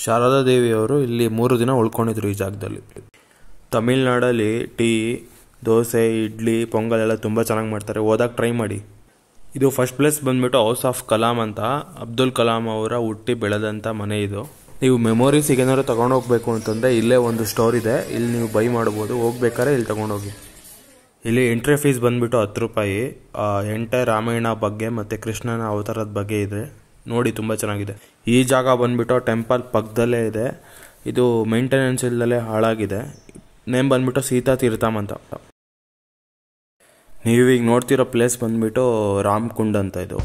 ಶಾರದಾ ದೇವಿಯವರು ಇಲ್ಲಿ ಮೂರು ದಿನ ಉಳ್ಕೊಂಡಿದ್ರು ಈ ಜಾಗದಲ್ಲಿ ತಮಿಳ್ನಾಡಲ್ಲಿ ಟೀ ದೋಸೆ ಇಡ್ಲಿ ಪೊಂಗಲ್ ಎಲ್ಲ ತುಂಬ ಚೆನ್ನಾಗಿ ಮಾಡ್ತಾರೆ ಓದಕ್ಕೆ ಟ್ರೈ ಮಾಡಿ ಇದು ಫಸ್ಟ್ ಪ್ಲೇಸ್ ಬಂದ್ಬಿಟ್ಟು ಹೌಸ್ ಆಫ್ ಕಲಾಂ ಅಂತ ಅಬ್ದುಲ್ ಕಲಾಂ ಅವರ ಹುಟ್ಟಿ ಬೆಳೆದಂಥ ಮನೆ ಇದು ನೀವು ಮೆಮೊರೀಸ್ ಏನಾದ್ರು ತಗೊಂಡು ಹೋಗ್ಬೇಕು ಅಂತಂದರೆ ಇಲ್ಲೇ ಒಂದು ಸ್ಟೋರ್ ಇದೆ ಇಲ್ಲಿ ನೀವು ಬೈ ಮಾಡ್ಬೋದು ಹೋಗ್ಬೇಕಾದ್ರೆ ಇಲ್ಲಿ ತಗೊಂಡೋಗಿ ಇಲ್ಲಿ ಎಂಟ್ರಿ ಫೀಸ್ ಬಂದ್ಬಿಟ್ಟು ಹತ್ತು ರೂಪಾಯಿ ಎಂಟೆ ರಾಮಾಯಣ ಬಗ್ಗೆ ಮತ್ತು ಕೃಷ್ಣನ ಅವತಾರದ ಬಗ್ಗೆ ಇದೆ ನೋಡಿ ತುಂಬ ಚೆನ್ನಾಗಿದೆ ಈ ಜಾಗ ಬಂದ್ಬಿಟ್ಟು ಟೆಂಪಲ್ ಪಕ್ಕದಲ್ಲೇ ಇದೆ ಇದು ಮೇಂಟೆನೆನ್ಸ್ ಇಲ್ದಲೇ ಹಾಳಾಗಿದೆ ನೇಮ್ ಬಂದ್ಬಿಟ್ಟು ಸೀತಾ ತೀರ್ಥಮ್ ಅಂತ ನೀವೀಗ ನೋಡ್ತಿರೋ ಪ್ಲೇಸ್ ಬಂದ್ಬಿಟ್ಟು ರಾಮ್ ಕುಂಡ್ ಅಂತ ಇದು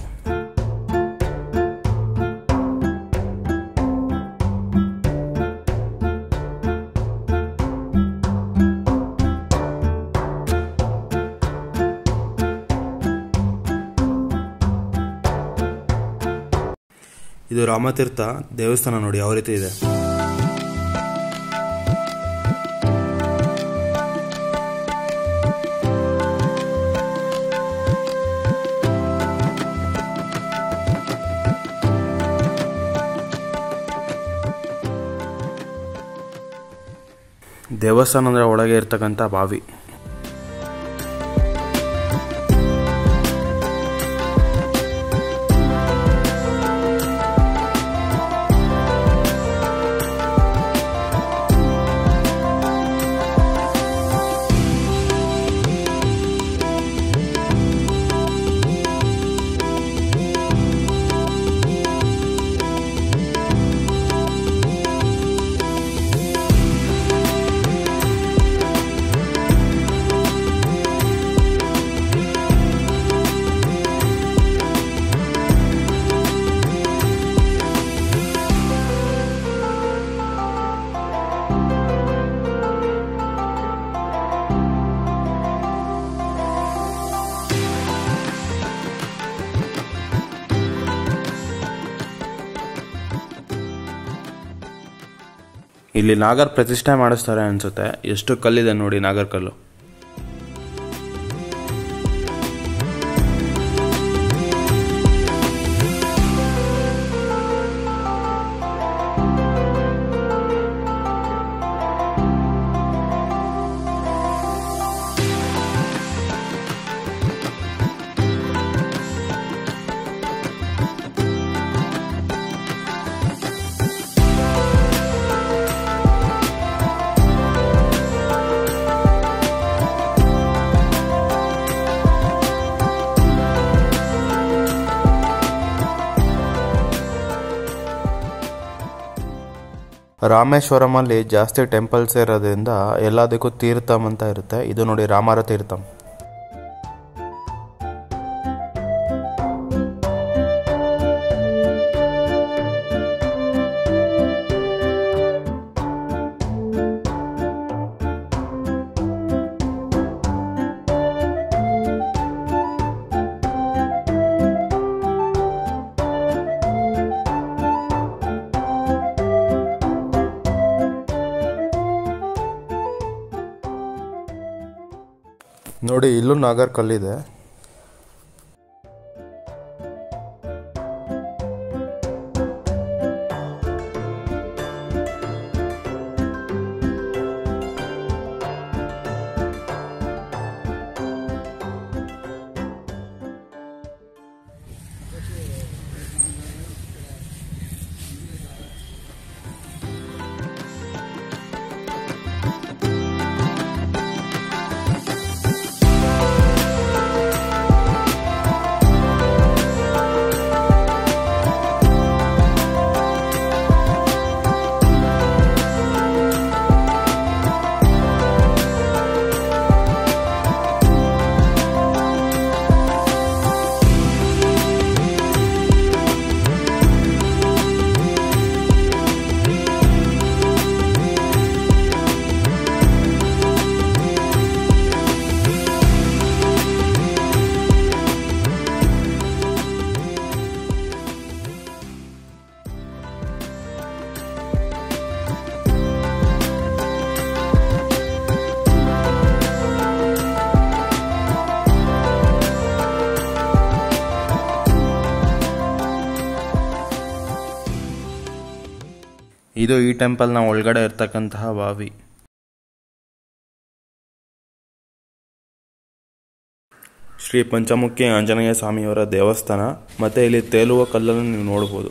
ಇದು ರಾಮತೀರ್ಥ ದೇವಸ್ಥಾನ ನೋಡಿ ಯಾವ ರೀತಿ ಇದೆ ದೇವಸ್ಥಾನ ಅಂದರೆ ಒಳಗೆ ಇರ್ತಕ್ಕಂಥ ಬಾವಿ ಇಲ್ಲಿ ನಾಗರ್ ಪ್ರತಿಷ್ಠೆ ಮಾಡಿಸ್ತಾರೆ ಅನ್ಸುತ್ತೆ ಎಷ್ಟು ಕಲ್ಲಿದೆ ನೋಡಿ ನಾಗರ್ ಕಲ್ಲು ರಾಮೇಶ್ವರಮಲ್ಲಿ ಜಾಸ್ತಿ ಟೆಂಪಲ್ಸ್ ಇರೋದ್ರಿಂದ ಎಲ್ಲದಕ್ಕೂ ತೀರ್ಥಮ್ ಅಂತ ಇರುತ್ತೆ ಇದು ನೋಡಿ ರಾಮರ ತೀರ್ಥಮ್ ನೋಡಿ ಇಲ್ಲೂ ನಾಗರ್ ಕಲ್ಲಿದೆ ಇದು ಈ ಟೆಂಪಲ್ನ ಒಳಗಡೆ ಇರ್ತಕ್ಕಂತಹ ಬಾವಿ ಶ್ರೀ ಪಂಚಮುಖಿ ಆಂಜನೇಯ ಸ್ವಾಮಿಯವರ ದೇವಸ್ಥಾನ ಮತ್ತು ಇಲ್ಲಿ ತೇಲುವ ಕಲ್ಲನ್ನು ನೀವು ನೋಡ್ಬೋದು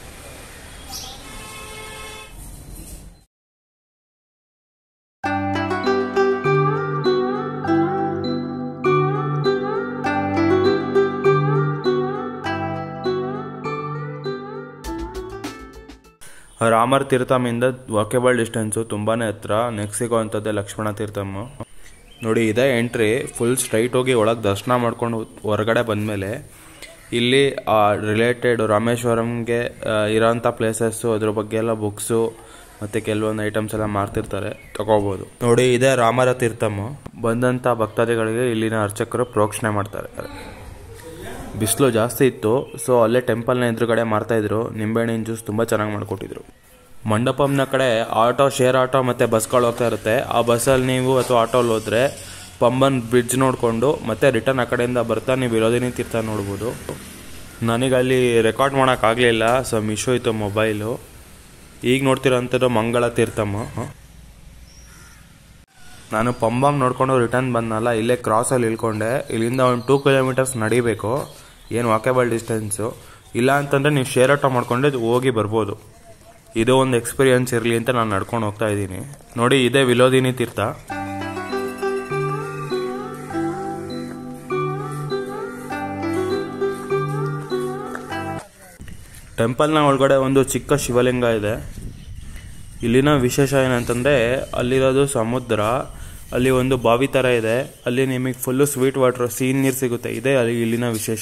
ರಾಮರ್ ತೀರ್ಥಮಿಂದ ವಾಕೆಬಲ್ ಡಿಸ್ಟೆನ್ಸು ತುಂಬಾ ಹತ್ರ ನೆಕ್ಸ್ಟ್ ಸಿಗೋವಂಥದ್ದೇ ಲಕ್ಷ್ಮಣ ತೀರ್ಥಮ್ಮ ನೋಡಿ ಇದೇ ಎಂಟ್ರಿ ಫುಲ್ ಸ್ಟ್ರೈಟ್ ಹೋಗಿ ಒಳಗೆ ದರ್ಶನ ಮಾಡ್ಕೊಂಡು ಹೊರಗಡೆ ಬಂದಮೇಲೆ ಇಲ್ಲಿ ರಿಲೇಟೆಡ್ ರಾಮೇಶ್ವರಂಗೆ ಇರೋಂಥ ಪ್ಲೇಸಸ್ಸು ಅದ್ರ ಬಗ್ಗೆ ಎಲ್ಲ ಬುಕ್ಸು ಮತ್ತು ಕೆಲವೊಂದು ಐಟಮ್ಸ್ ಎಲ್ಲ ಮಾರ್ತಿರ್ತಾರೆ ತಗೋಬೋದು ನೋಡಿ ಇದೇ ರಾಮರ ತೀರ್ಥಮ್ಮ ಬಂದಂಥ ಭಕ್ತಾದಿಗಳಿಗೆ ಇಲ್ಲಿನ ಅರ್ಚಕರು ಪ್ರೋಕ್ಷಣೆ ಮಾಡ್ತಾರೆ ಬಿಸಿಲು ಜಾಸ್ತಿ ಇತ್ತು ಸೊ ಅಲ್ಲೇ ಟೆಂಪಲ್ನ ಎದುರುಗಡೆ ಮಾರ್ತಾಯಿದ್ರು ನಿಂಬೆಹಣ್ಣಿನ ಜ್ಯೂಸ್ ತುಂಬ ಚೆನ್ನಾಗಿ ಮಾಡಿಕೊಟ್ಟಿದ್ರು ಮಂಡಪಂನ ಕಡೆ ಆಟೋ ಶೇರ್ ಆಟೋ ಮತ್ತು ಬಸ್ಗಳು ಹೋಗ್ತಾ ಇರುತ್ತೆ ಆ ಬಸ್ಸಲ್ಲಿ ನೀವು ಅಥವಾ ಆಟೋಲ್ಲಿ ಹೋದರೆ ಪಂಬನ್ ಬ್ರಿಡ್ಜ್ ನೋಡಿಕೊಂಡು ಮತ್ತೆ ರಿಟರ್ನ್ ಆ ಕಡೆಯಿಂದ ಬರ್ತಾ ನೀವು ವಿರೋಧಿನಿ ತೀರ್ಥ ನೋಡ್ಬೋದು ನನಗಲ್ಲಿ ರೆಕಾರ್ಡ್ ಮಾಡೋಕ್ಕಾಗಲಿಲ್ಲ ಸೊ ಮಿಶೋ ಇತ್ತು ಮೊಬೈಲು ಈಗ ನೋಡ್ತಿರೋಂಥದ್ದು ಮಂಗಳ ತೀರ್ಥಮ್ಮ ನಾನು ಪಂಬಮ್ ನೋಡ್ಕೊಂಡು ರಿಟರ್ನ್ ಬಂದನಲ್ಲ ಇಲ್ಲೇ ಕ್ರಾಸಲ್ಲಿ ಇಳ್ಕೊಂಡೆ ಇಲ್ಲಿಂದ ಒಂದು ಟೂ ಕಿಲೋಮೀಟರ್ಸ್ ನಡಿಬೇಕು ಏನು ವಾಕೇಬಲ್ ಡಿಸ್ಟೆನ್ಸು ಇಲ್ಲ ಅಂತಂದರೆ ನೀವು ಶೇರ್ ಆಟೋ ಮಾಡ್ಕೊಂಡು ಹೋಗಿ ಬರ್ಬೋದು ಇದು ಒಂದು ಎಕ್ಸ್ಪೀರಿಯನ್ಸ್ ಇರಲಿ ಅಂತ ನಾನು ನಡ್ಕೊಂಡು ಹೋಗ್ತಾ ಇದ್ದೀನಿ ನೋಡಿ ಇದೇ ವಿಲೋದಿನಿ ತೀರ್ಥ ಟೆಂಪಲ್ನ ಒಳಗಡೆ ಒಂದು ಚಿಕ್ಕ ಶಿವಲಿಂಗ ಇದೆ ಇಲ್ಲಿನ ವಿಶೇಷ ಏನಂತಂದರೆ ಅಲ್ಲಿರೋದು ಸಮುದ್ರ ಅಲ್ಲಿ ಒಂದು ಬಾವಿ ಥರ ಇದೆ ಅಲ್ಲಿ ನಿಮಗೆ ಫುಲ್ಲು ಸ್ವೀಟ್ ವಾಟರ್ ಸಿಹಿ ನೀರು ಸಿಗುತ್ತೆ ಇದೇ ಅಲ್ಲಿ ಇಲ್ಲಿನ ವಿಶೇಷ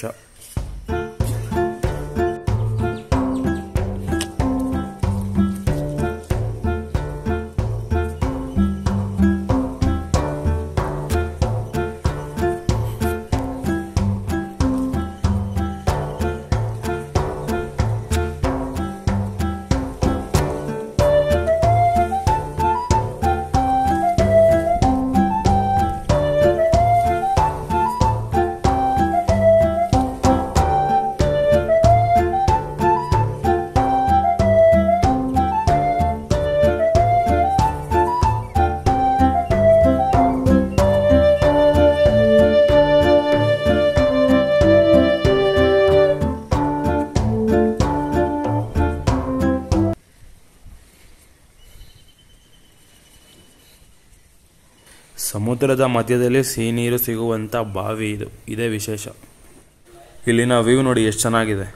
ಸಮುದ್ರದ ಮಧ್ಯದಲ್ಲಿ ಸಿಹಿ ನೀರು ಸಿಗುವಂಥ ಬಾವಿ ಇದು ಇದೇ ವಿಶೇಷ ಇಲ್ಲಿನ ವ್ಯೂ ನೋಡಿ ಎಷ್ಟು ಚೆನ್ನಾಗಿದೆ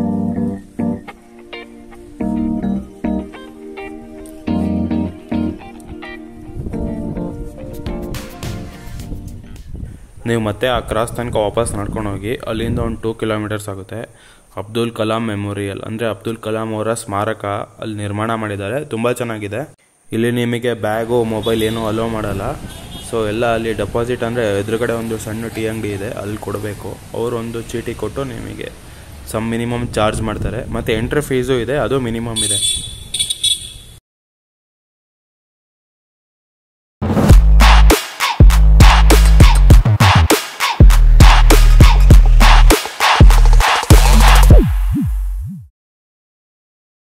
ನೀವು ಮತ್ತೆ ಆ ಕ್ರಾಸ್ ತನಕ ವಾಪಸ್ ನಡ್ಕೊಂಡು ಹೋಗಿ ಅಲ್ಲಿಂದ ಒಂದು ಟೂ ಕಿಲೋಮೀಟರ್ಸ್ ಆಗುತ್ತೆ ಅಬ್ದುಲ್ ಕಲಾಂ ಮೆಮೋರಿಯಲ್ ಅಂದರೆ ಅಬ್ದುಲ್ ಕಲಾಂ ಅವರ ಸ್ಮಾರಕ ಅಲ್ಲಿ ನಿರ್ಮಾಣ ಮಾಡಿದ್ದಾರೆ ತುಂಬ ಚೆನ್ನಾಗಿದೆ ಇಲ್ಲಿ ನಿಮಗೆ ಬ್ಯಾಗು ಮೊಬೈಲ್ ಏನೂ ಅಲೋ ಮಾಡಲ್ಲ ಸೊ ಎಲ್ಲ ಅಲ್ಲಿ ಡೆಪಾಸಿಟ್ ಅಂದರೆ ಎದುರುಗಡೆ ಒಂದು ಸಣ್ಣ ಟೀ ಅಂಗಡಿ ಇದೆ ಅಲ್ಲಿ ಕೊಡಬೇಕು ಅವರು ಒಂದು ಚೀಟಿ ಕೊಟ್ಟು ನಿಮಗೆ ಸಮ್ ಮಿನಿಮಮ್ ಚಾರ್ಜ್ ಮಾಡ್ತಾರೆ ಮತ್ತು ಎಂಟ್ರಿ ಫೀಸು ಇದೆ ಅದು ಮಿನಿಮಮ್ ಇದೆ